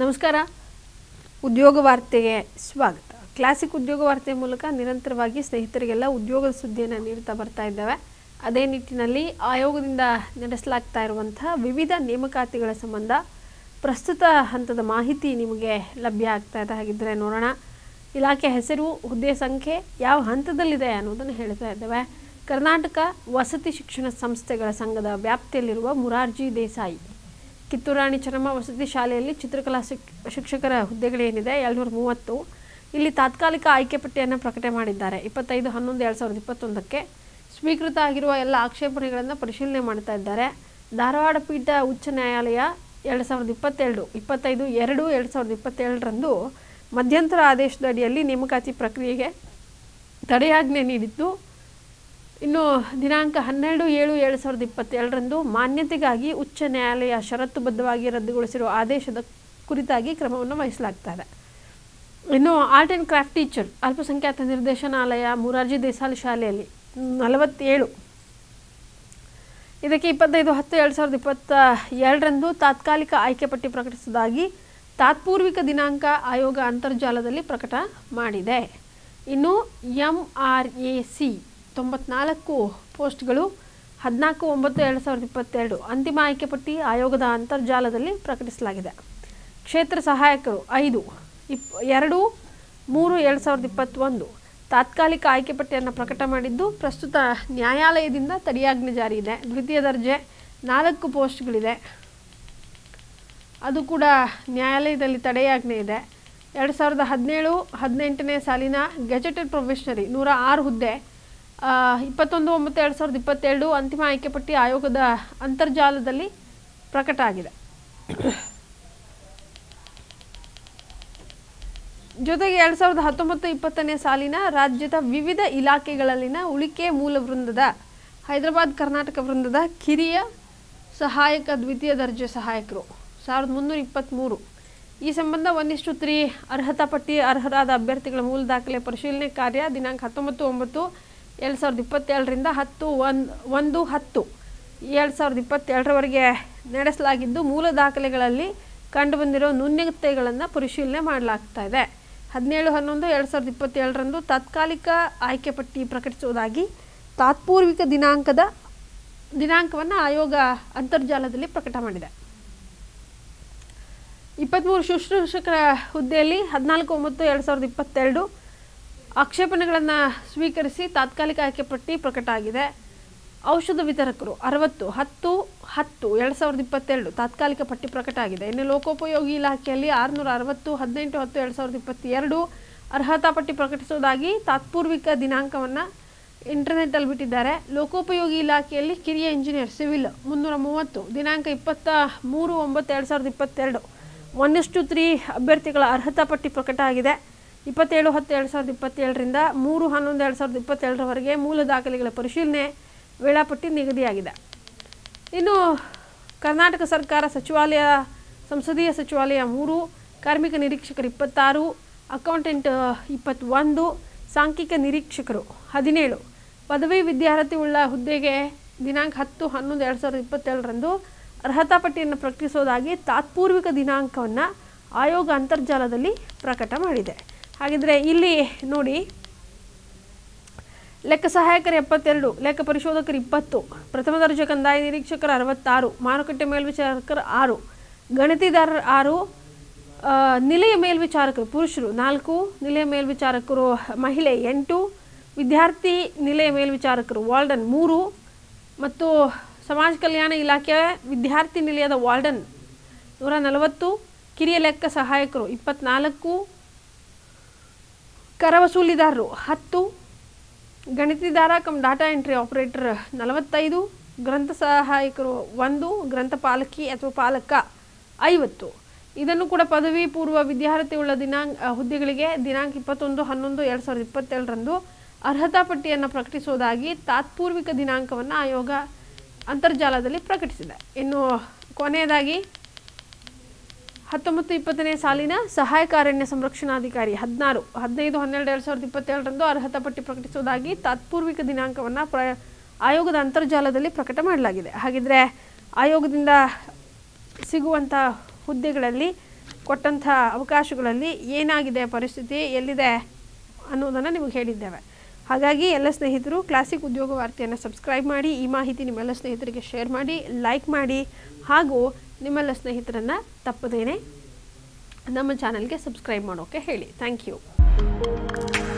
ನಮಸ್ಕಾರ ಉದ್ಯೋಗ ವಾರ್ತೆಗೆ ಸ್ವಾಗತ ಕ್ಲಾಸಿಕ್ ಉದ್ಯೋಗ ವಾರ್ತೆಯ ಮೂಲಕ ನಿರಂತರವಾಗಿ ಸ್ನೇಹಿತರಿಗೆಲ್ಲ ಉದ್ಯೋಗದ ಸುದ್ದಿಯನ್ನು ನೀಡ್ತಾ ಬರ್ತಾ ಇದ್ದಾವೆ ಅದೇ ನಿಟ್ಟಿನಲ್ಲಿ ಆಯೋಗದಿಂದ ನಡೆಸಲಾಗ್ತಾ ಇರುವಂತಹ ವಿವಿಧ ನೇಮಕಾತಿಗಳ ಸಂಬಂಧ ಪ್ರಸ್ತುತ ಹಂತದ ಮಾಹಿತಿ ನಿಮಗೆ ಲಭ್ಯ ಆಗ್ತಾ ಇದೆ ಹಾಗಿದ್ದರೆ ನೋಡೋಣ ಇಲಾಖೆ ಹೆಸರು ಹುದ್ದೆ ಸಂಖ್ಯೆ ಯಾವ ಹಂತದಲ್ಲಿದೆ ಅನ್ನೋದನ್ನು ಹೇಳ್ತಾ ಇದ್ದೇವೆ ಕರ್ನಾಟಕ ವಸತಿ ಶಿಕ್ಷಣ ಸಂಸ್ಥೆಗಳ ಸಂಘದ ವ್ಯಾಪ್ತಿಯಲ್ಲಿರುವ ಮುರಾರ್ಜಿ ದೇಸಾಯಿ ಕಿತ್ತೂರಾಣಿ ಚೆನ್ನಮ್ಮ ವಸತಿ ಶಾಲೆಯಲ್ಲಿ ಚಿತ್ರಕಲಾ ಶಿಕ್ ಶಿಕ್ಷಕರ ಹುದ್ದೆಗಳೇನಿದೆ ಏಳ್ನೂರ ಮೂವತ್ತು ಇಲ್ಲಿ ತಾತ್ಕಾಲಿಕ ಆಯ್ಕೆ ಪಟ್ಟಿಯನ್ನು ಪ್ರಕಟ ಮಾಡಿದ್ದಾರೆ ಇಪ್ಪತ್ತೈದು ಹನ್ನೊಂದು ಎರಡು ಸಾವಿರದ ಇಪ್ಪತ್ತೊಂದಕ್ಕೆ ಸ್ವೀಕೃತ ಆಗಿರುವ ಎಲ್ಲ ಆಕ್ಷೇಪಣೆಗಳನ್ನು ಪರಿಶೀಲನೆ ಮಾಡ್ತಾ ಇದ್ದಾರೆ ಧಾರವಾಡ ಪೀಠ ಉಚ್ಚ ನ್ಯಾಯಾಲಯ ಎರಡು ಸಾವಿರದ ಇಪ್ಪತ್ತೆರಡು ಇಪ್ಪತ್ತೈದು ಎರಡು ಎರಡು ಸಾವಿರದ ಇಪ್ಪತ್ತೇಳರಂದು ಮಧ್ಯಂತರ ಆದೇಶದ ಅಡಿಯಲ್ಲಿ ನೇಮಕಾತಿ ಪ್ರಕ್ರಿಯೆಗೆ ತಡೆಯಾಜ್ಞೆ ನೀಡಿದ್ದು ಇನ್ನು ದಿನಾಂಕ ಹನ್ನೆರಡು ಏಳು ಎರಡು ಸಾವಿರದ ಇಪ್ಪತ್ತೇಳರಂದು ಮಾನ್ಯತೆಗಾಗಿ ಉಚ್ಚ ನ್ಯಾಯಾಲಯ ಷರತ್ತುಬದ್ಧವಾಗಿ ರದ್ದುಗೊಳಿಸಿರುವ ಆದೇಶದ ಕುರಿತಾಗಿ ಕ್ರಮವನ್ನು ವಹಿಸಲಾಗ್ತದೆ ಇನ್ನು ಆರ್ಟ್ ಆ್ಯಂಡ್ ಕ್ರಾಫ್ಟ್ ಟೀಚರ್ ಅಲ್ಪಸಂಖ್ಯಾತ ನಿರ್ದೇಶನಾಲಯ ಮುರಾರ್ಜಿ ದೇಸಾಯಿ ಶಾಲೆಯಲ್ಲಿ ನಲವತ್ತೇಳು ಇದಕ್ಕೆ ಇಪ್ಪತ್ತೈದು ಹತ್ತು ಎರಡು ಸಾವಿರದ ಇಪ್ಪತ್ತ ಎರಡರಂದು ತಾತ್ಕಾಲಿಕ ಆಯ್ಕೆ ಪಟ್ಟಿ ಪ್ರಕಟಿಸುವುದಾಗಿ ತಾತ್ಪೂರ್ವಿಕ ದಿನಾಂಕ ಆಯೋಗ ಅಂತರ್ಜಾಲದಲ್ಲಿ ಪ್ರಕಟ ಮಾಡಿದೆ ಇನ್ನು ಎಂ ಆರ್ ಎ ಸಿ ತೊಂಬತ್ನಾಲ್ಕು ಪೋಸ್ಟ್ಗಳು ಹದಿನಾಲ್ಕು ಒಂಬತ್ತು ಎರಡು ಸಾವಿರದ ಇಪ್ಪತ್ತೆರಡು ಅಂತಿಮ ಆಯ್ಕೆ ಪಟ್ಟಿ ಆಯೋಗದ ಅಂತರ್ಜಾಲದಲ್ಲಿ ಪ್ರಕಟಿಸಲಾಗಿದೆ ಕ್ಷೇತ್ರ ಸಹಾಯಕರು ಐದು ಇಪ್ ಎರಡು ಮೂರು ಎರಡು ಸಾವಿರದ ಇಪ್ಪತ್ತೊಂದು ತಾತ್ಕಾಲಿಕ ಆಯ್ಕೆ ಪಟ್ಟಿಯನ್ನು ಪ್ರಕಟ ಮಾಡಿದ್ದು ಪ್ರಸ್ತುತ ನ್ಯಾಯಾಲಯದಿಂದ ತಡೆಯಾಜ್ಞೆ ಜಾರಿ ಇದೆ ದ್ವಿತೀಯ ದರ್ಜೆ ನಾಲ್ಕು ಪೋಸ್ಟ್ಗಳಿದೆ ಅದು ಕೂಡ ನ್ಯಾಯಾಲಯದಲ್ಲಿ ತಡೆಯಾಜ್ಞೆ ಇದೆ ಎರಡು ಸಾವಿರದ ಹದಿನೇಳು ಹದಿನೆಂಟನೇ ಸಾಲಿನ ಗೆಜೆಟೆಡ್ ಪ್ರೊಫೆಷನರಿ ನೂರ ಆರು ಹುದ್ದೆ ಆ, ಇಪ್ಪತ್ತೊಂದು ಒಂಬತ್ತು ಎರಡು ಸಾವಿರದ ಇಪ್ಪತ್ತೆರಡು ಅಂತಿಮ ಆಯ್ಕೆ ಪಟ್ಟಿ ಆಯೋಗದ ಅಂತರ್ಜಾಲದಲ್ಲಿ ಪ್ರಕಟ ಆಗಿದೆ ಜೊತೆಗೆ ಎರಡು ಸಾವಿರದ ಹತ್ತೊಂಬತ್ತು ಇಪ್ಪತ್ತನೇ ಸಾಲಿನ ರಾಜ್ಯದ ವಿವಿಧ ಇಲಾಖೆಗಳಲ್ಲಿನ ಉಳಿಕೆ ಮೂಲ ವೃಂದದ ಹೈದರಾಬಾದ್ ಕರ್ನಾಟಕ ವೃಂದದ ಕಿರಿಯ ಸಹಾಯಕ ದ್ವಿತೀಯ ದರ್ಜೆ ಸಹಾಯಕರು ಸಾವಿರದ ಮುನ್ನೂರ ಇಪ್ಪತ್ತ್ಮೂರು ಈ ಸಂಬಂಧ ಒನ್ ಇಷ್ಟು ತ್ರೀ ಅರ್ಹತಾ ಪಟ್ಟಿ ಅರ್ಹರಾದ ಅಭ್ಯರ್ಥಿಗಳ ಮೂಲ ದಾಖಲೆ ಪರಿಶೀಲನೆ ಕಾರ್ಯ ದಿನಾಂಕ ಹತ್ತೊಂಬತ್ತು ಒಂಬತ್ತು ಎರಡು ಸಾವಿರದ ಇಪ್ಪತ್ತೇಳರಿಂದ ಹತ್ತು ಒಂದು ಒಂದು ಹತ್ತು ಎರಡು ಸಾವಿರದ ಇಪ್ಪತ್ತೆರಡರವರೆಗೆ ನಡೆಸಲಾಗಿದ್ದು ಮೂಲ ದಾಖಲೆಗಳಲ್ಲಿ ಕಂಡುಬಂದಿರೋ ನ್ಯೂನ್ಯತೆಗಳನ್ನು ಪರಿಶೀಲನೆ ಮಾಡಲಾಗ್ತಾ ಇದೆ ಹದಿನೇಳು ಹನ್ನೊಂದು ಎರಡು ಸಾವಿರದ ಇಪ್ಪತ್ತೇಳರಂದು ತಾತ್ಕಾಲಿಕ ಆಯ್ಕೆ ಪಟ್ಟಿ ಪ್ರಕಟಿಸುವುದಾಗಿ ತಾತ್ಪೂರ್ವಿಕ ದಿನಾಂಕದ ದಿನಾಂಕವನ್ನು ಆಯೋಗ ಅಂತರ್ಜಾಲದಲ್ಲಿ ಪ್ರಕಟ ಮಾಡಿದೆ ಇಪ್ಪತ್ತ್ಮೂರು ಶುಶ್ರೂಷಕರ ಹುದ್ದೆಯಲ್ಲಿ ಹದಿನಾಲ್ಕು ಒಂಬತ್ತು ಎರಡು ಸಾವಿರದ ಇಪ್ಪತ್ತೆರಡು ಆಕ್ಷೇಪಣೆಗಳನ್ನು ಸ್ವೀಕರಿಸಿ ತಾತ್ಕಾಲಿಕ ಆಯ್ಕೆ ಪಟ್ಟಿ ಪ್ರಕಟ ಆಗಿದೆ ಔಷಧ ವಿತರಕರು ಅರವತ್ತು ಹತ್ತು ಹತ್ತು ಎರಡು ಸಾವಿರದ ಇಪ್ಪತ್ತೆರಡು ತಾತ್ಕಾಲಿಕ ಪಟ್ಟಿ ಪ್ರಕಟ ಆಗಿದೆ ಇನ್ನು ಲೋಕೋಪಯೋಗಿ ಇಲಾಖೆಯಲ್ಲಿ ಆರುನೂರ ಅರವತ್ತು ಹದಿನೆಂಟು ಹತ್ತು ಎರಡು ಸಾವಿರದ ಇಪ್ಪತ್ತೆರಡು ಅರ್ಹತಾ ಪಟ್ಟಿ ಪ್ರಕಟಿಸುವುದಾಗಿ ತಾತ್ಪೂರ್ವಿಕ ದಿನಾಂಕವನ್ನು ಇಂಟರ್ನೆಟ್ಟಲ್ಲಿ ಬಿಟ್ಟಿದ್ದಾರೆ ಲೋಕೋಪಯೋಗಿ ಇಲಾಖೆಯಲ್ಲಿ ಕಿರಿಯ ಇಂಜಿನಿಯರ್ ಸಿವಿಲ್ ಮುನ್ನೂರ ಮೂವತ್ತು ದಿನಾಂಕ ಇಪ್ಪತ್ತ ಮೂರು ಒಂಬತ್ತು ಎರಡು ಸಾವಿರದ ಇಪ್ಪತ್ತೆರಡು ಒನ್ ಇಷ್ಟು ತ್ರೀ ಅಭ್ಯರ್ಥಿಗಳ ಅರ್ಹತಾ ಪಟ್ಟಿ ಪ್ರಕಟ ಆಗಿದೆ ಇಪ್ಪತ್ತೇಳು ಹತ್ತು ಎರಡು ಸಾವಿರದ ಇಪ್ಪತ್ತೇಳರಿಂದ ಮೂರು ಹನ್ನೊಂದು ಎರಡು ಸಾವಿರದ ಇಪ್ಪತ್ತೆರಡರವರೆಗೆ ಮೂಲ ದಾಖಲೆಗಳ ಪರಿಶೀಲನೆ ವೇಳಾಪಟ್ಟಿ ನಿಗದಿಯಾಗಿದೆ ಇನ್ನು ಕರ್ನಾಟಕ ಸರ್ಕಾರ ಸಚಿವಾಲಯ ಸಂಸದೀಯ ಸಚಿವಾಲಯ ಮೂರು ಕಾರ್ಮಿಕ ನಿರೀಕ್ಷಕರು ಇಪ್ಪತ್ತಾರು ಅಕೌಂಟೆಂಟ್ ಇಪ್ಪತ್ತೊಂದು ಸಾಂಖ್ಯಿಕ ನಿರೀಕ್ಷಕರು ಹದಿನೇಳು ಪದವಿ ವಿದ್ಯಾರ್ಥಿ ಉಳ್ಳ ಹುದ್ದೆಗೆ ದಿನಾಂಕ ಹತ್ತು ಹನ್ನೊಂದು ಎರಡು ಸಾವಿರದ ಇಪ್ಪತ್ತೇಳರಂದು ಅರ್ಹತಾ ಪಟ್ಟಿಯನ್ನು ಪ್ರಕಟಿಸೋದಾಗಿ ತಾತ್ಪೂರ್ವಿಕ ದಿನಾಂಕವನ್ನು ಆಯೋಗ ಅಂತರ್ಜಾಲದಲ್ಲಿ ಪ್ರಕಟ ಮಾಡಿದೆ ಹಾಗಿದ್ರೆ ಇಲ್ಲಿ ನೋಡಿ ಲೆಕ್ಕ ಸಹಾಯಕರು ಎಪ್ಪತ್ತೆರಡು ಲೆಕ್ಕ ಪರಿಶೋಧಕರು ಇಪ್ಪತ್ತು ಪ್ರಥಮ ದರ್ಜೆ ಕಂದಾಯ ನಿರೀಕ್ಷಕರು ಅರವತ್ತಾರು ಮಾರುಕಟ್ಟೆ ಮೇಲ್ವಿಚಾರಕರು ಆರು ಗಣತಿದಾರರು ಆರು ಆ, ನಿಲಯ ಮೇಲ್ವಿಚಾರಕರು ಪುರುಷರು ನಾಲ್ಕು ನಿಲಯ ಮೇಲ್ವಿಚಾರಕರು ಮಹಿಳೆ ಎಂಟು ವಿದ್ಯಾರ್ಥಿ ನಿಲಯ ಮೇಲ್ವಿಚಾರಕರು ವಾರ್ಡನ್ ಮೂರು ಮತ್ತು ಸಮಾಜ ಕಲ್ಯಾಣ ಇಲಾಖೆ ವಿದ್ಯಾರ್ಥಿ ನಿಲಯದ ವಾರ್ಡನ್ ನೂರ ನಲವತ್ತು ಕಿರಿಯ ಲೆಕ್ಕ ಸಹಾಯಕರು ಇಪ್ಪತ್ನಾಲ್ಕು ಕರ ವಸೂಲಿದಾರರು ಹತ್ತು ಗಣಿತದಾರ ಕಮ್ ಡಾಟಾ ಎಂಟ್ರಿ ಆಪರೇಟರ್ ನಲವತ್ತೈದು ಗ್ರಂಥ ಸಹಾಯಕರು ಒಂದು ಗ್ರಂಥಪಾಲಕಿ ಅಥವಾ ಪಾಲಕ ಐವತ್ತು ಇದನ್ನು ಕೂಡ ಪದವಿ ಪೂರ್ವ ವಿದ್ಯಾರ್ಥಿ ಉಳ್ಳ ದಿನಾಂಕ ಆ, ಹುದ್ದೆಗಳಿಗೆ ದಿನಾಂಕ ಇಪ್ಪತ್ತೊಂದು ಹನ್ನೊಂದು ಎರಡು ಸಾವಿರದ ಇಪ್ಪತ್ತೇಳರಂದು ಅರ್ಹತಾ ಪಟ್ಟಿಯನ್ನು ಪ್ರಕಟಿಸುವುದಾಗಿ ತಾತ್ಪೂರ್ವಿಕ ದಿನಾಂಕವನ್ನು ಆಯೋಗ ಅಂತರ್ಜಾಲದಲ್ಲಿ ಪ್ರಕಟಿಸಿದೆ ಇನ್ನು ಕೊನೆಯದಾಗಿ ಹತ್ತೊಂಬತ್ತು ಇಪ್ಪತ್ತನೇ ಸಾಲಿನ ಸಹಾಯಕ ಅರಣ್ಯ ಸಂರಕ್ಷಣಾಧಿಕಾರಿ ಹದಿನಾರು ಹದಿನೈದು ಹನ್ನೆರಡು ಎರಡು ಸಾವಿರದ ಇಪ್ಪತ್ತೇಳರಂದು ಅರ್ಹತಾ ಪಟ್ಟಿ ಪ್ರಕಟಿಸುವುದಾಗಿ ತಾತ್ಪೂರ್ವಿಕ ದಿನಾಂಕವನ್ನು ಪ್ರ ಆಯೋಗದ ಅಂತರ್ಜಾಲದಲ್ಲಿ ಪ್ರಕಟ ಮಾಡಲಾಗಿದೆ ಹಾಗಿದ್ರೆ ಆಯೋಗದಿಂದ ಸಿಗುವಂಥ ಹುದ್ದೆಗಳಲ್ಲಿ ಕೊಟ್ಟಂಥ ಅವಕಾಶಗಳಲ್ಲಿ ಏನಾಗಿದೆ ಪರಿಸ್ಥಿತಿ ಎಲ್ಲಿದೆ ಅನ್ನೋದನ್ನು ನಿಮಗೆ ಹೇಳಿದ್ದೇವೆ ಹಾಗಾಗಿ ಎಲ್ಲ ಸ್ನೇಹಿತರು ಕ್ಲಾಸಿಕ್ ಉದ್ಯೋಗ ವಾರ್ತೆಯನ್ನು ಸಬ್ಸ್ಕ್ರೈಬ್ ಮಾಡಿ ಈ ಮಾಹಿತಿ ನಿಮ್ಮೆಲ್ಲ ಸ್ನೇಹಿತರಿಗೆ ಶೇರ್ ಮಾಡಿ ಲೈಕ್ ಮಾಡಿ ಹಾಗೂ ನಿಮ್ಮೆಲ್ಲ ಸ್ನೇಹಿತರನ್ನು ತಪ್ಪದೇನೆ ನಮ್ಮ ಚಾನಲ್ಗೆ ಸಬ್ಸ್ಕ್ರೈಬ್ ಮಾಡೋಕ್ಕೆ ಹೇಳಿ ಥ್ಯಾಂಕ್ ಯು